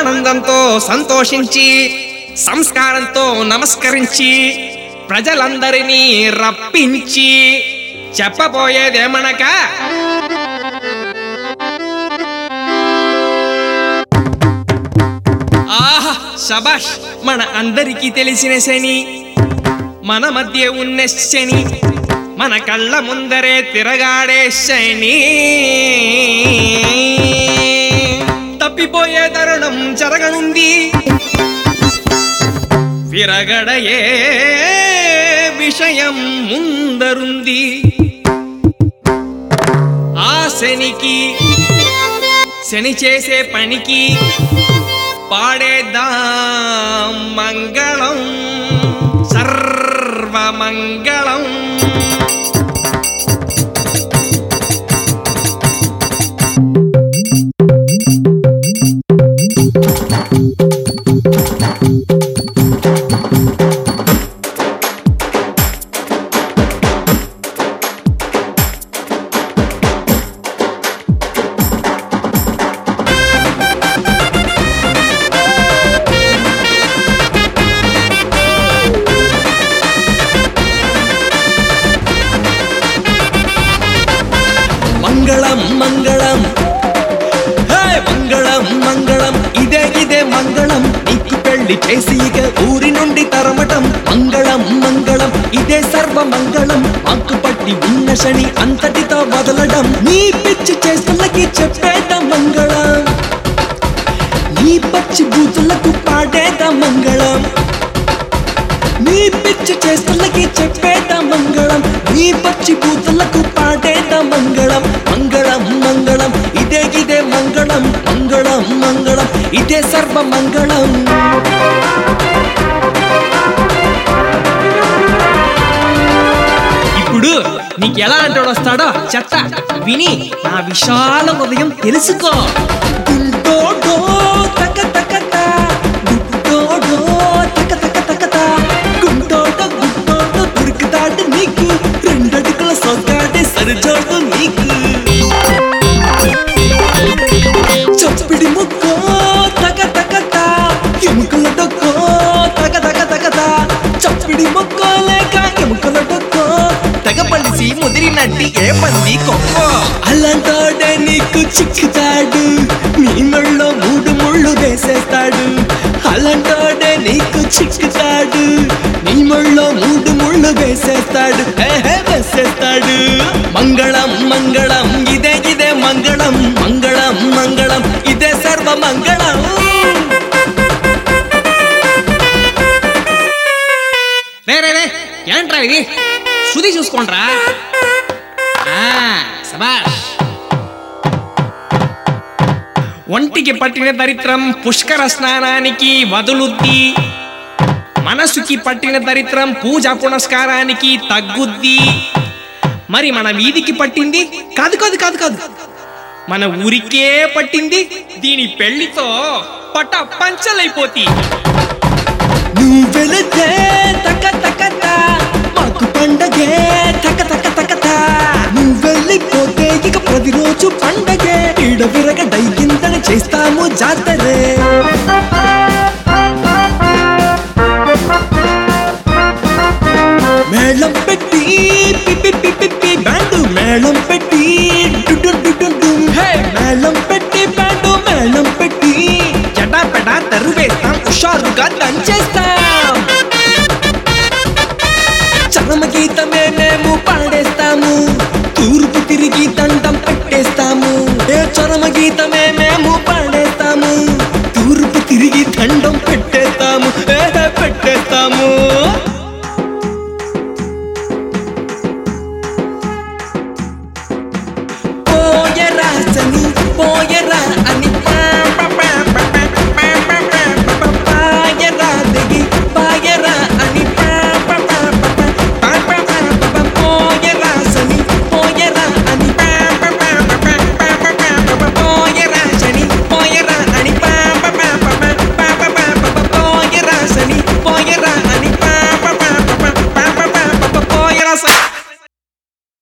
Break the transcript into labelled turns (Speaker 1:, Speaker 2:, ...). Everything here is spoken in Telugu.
Speaker 1: ఆనందంతో సంతోషించి సంస్కారంతో నమస్కరించి ప్రజలందరినీ రప్పించి చెప్పబోయేదేమనక ఆహా శబాష్ మన అందరికీ తెలిసిన శని మన మధ్య ఉన్న శని మన కళ్ళ ముందరే తిరగాడే శని తప్పిపోయే తరుణం జరగనుంది విరగడయే విషయం ముందరుంది ఆ శనికి శని చేసే పనికి పాడేద్దాం మంగళం సర్వమంగళం మంగళం మంగళం హే మంగళం మంగళం ఇదే ఇదే మంగళం నీకు పెళ్లి చేసి ఇక ఊరి నుండి తరమటం మంగళం మంగళం ఇదే సర్వ మంగళం మాకు పట్టి ఉన్న శని అంతటితో వదలడం నీ పిచ్చి చేస్తున్నకి చెప్పేద మంగళం నీ పచ్చి బూతులకు పాడేద మంగళం నీ పిచ్చి చేస్తున్నకి చెప్పేద మంగళం నీ పచ్చి బూతులకు పాడేద మంగళం మంగళం మంగళం ఇదే ఇదే మంగళం మంగళం మంగళం ఇదే సర్వ మంగళం ఇప్పుడు నీకు ఎలా అంటాడు వస్తాడో చెత్త విని నా విశాల హృదయం తెలుసుకో గుంటోడో తక తక తా, గుంటోడో తక తక తక తా, గుంటోడో గుంటోడో దొరుకుతాడు నీకు రెండడుగుల సొగ్గాడే సరిజోడు నీకు చప్పిడి ముక్కో తగ తగ తా, ఎముకల డొక్కో తగ తగ తగ తా, చప్పిడి ముక్కో లేక ఎముకల డొక్కో తెగ పలిసి ముదిరినట్టి ఏ పంది కొక్కో అలాంటోడే నీకు చిక్కుతాడు నీ మెళ్ళో మూడు ముళ్ళు వేసేస్తాడు అలాంటోడే నీకు చిక్కుతాడు నీ మెళ్ళో మూడు ముళ్ళు వేసేస్తాడు ఏహే వేసేస్తాడు మంగళం మంగళం ఇదే ఇదే మంగళం మంగళం మంగళం ఇదే సర్వ మంగళం రే రే రే ఏంట్రా ఇది శుద్ధి చూసుకోండ్రా ఆ, శభాష్ ఒంటికి పట్టిన దరిద్రం పుష్కర స్నానానికి వదులుద్ది మనసుకి పట్టిన దరిద్రం పూజా పునస్కారానికి తగ్గుద్ది మరి మన వీధికి పట్టింది కాదు కాదు కాదు కాదు మన ఊరికే పట్టింది దీని పెళ్లితో పట్ట పంచలైపోతి నువ్వు వెళితే తక తక తా, మాకు పండగే తక తక తక తా. నువ్వు వెళ్ళిపోతే ఇక ప్రతిరోజు పండగే ఈడ విరగ డైకింతని చేస్తాము జాతరే మేళం పెట్టి పిపి పిపి పి బ్యాండు మేళం పెట్టి డుడు డుడు డు హే మేళం పెట్టి బ్యాండు మేళం పెట్టి జడా పెడా తరువేస్తాం హుషారుగా దంచేస్తాం చరమ గీతమే మేము పాడేస్తాము తూర్పు తిరిగి దండం పెట్టేస్తాము ఏ చరమ గీతమే